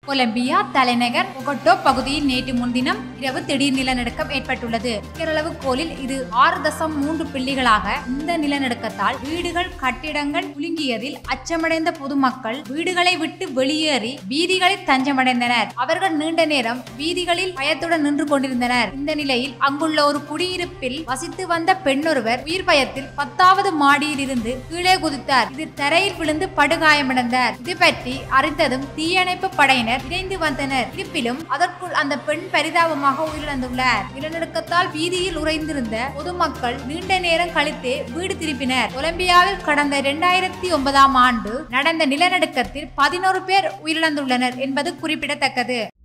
Colombia தலைநகர் பொகட்டோ பகுதியில் நேற்று முன்தினம் இரவு திடீர் நிலநடுக்கம் ஏற்பட்டுள்ளது பேரளவு கோலில் இது ஆறு தசம் மூன்று பிள்ளைகளாக இந்த நிலநடுக்கத்தால் வீடுகள் கட்டிடங்கள் குலுங்கியதில் அச்சமடைந்த பொதுமக்கள் வீடுகளை விட்டு வெளியேறி வீதிகளில் தஞ்சமடைந்தனர் அவர்கள் நீண்ட நேரம் வீதிகளில் பயத்துடன் நின்று கொண்டிருந்தனர் இந்த நிலையில் அங்குள்ள ஒரு குடியிருப்பில் வசித்து வந்த பெண்ணொருவர் உயிர் பயத்தில் பத்தாவது மாடியில் இருந்து கீழே குதித்தார் இது தரையில் விழுந்து படுகாயமடைந்தார் இது பற்றி அறிந்ததும் தீயணைப்பு படையினர் விரைந்து வந்தனர் இருப்பிலும் அதற்குள் அந்த பெண் பரிதாபமாக உயிரிழந்துள்ளார் நிலநடுக்கத்தால் வீதியில் உறைந்திருந்த பொதுமக்கள் நீண்ட நேரம் கழித்து வீடு திரும்பினர் கொலம்பியாவில் கடந்த இரண்டாயிரத்தி ஒன்பதாம் ஆண்டு நடந்த நிலநடுக்கத்தில் பதினோரு பேர் உயிரிழந்துள்ளனர் என்பது குறிப்பிடத்தக்கது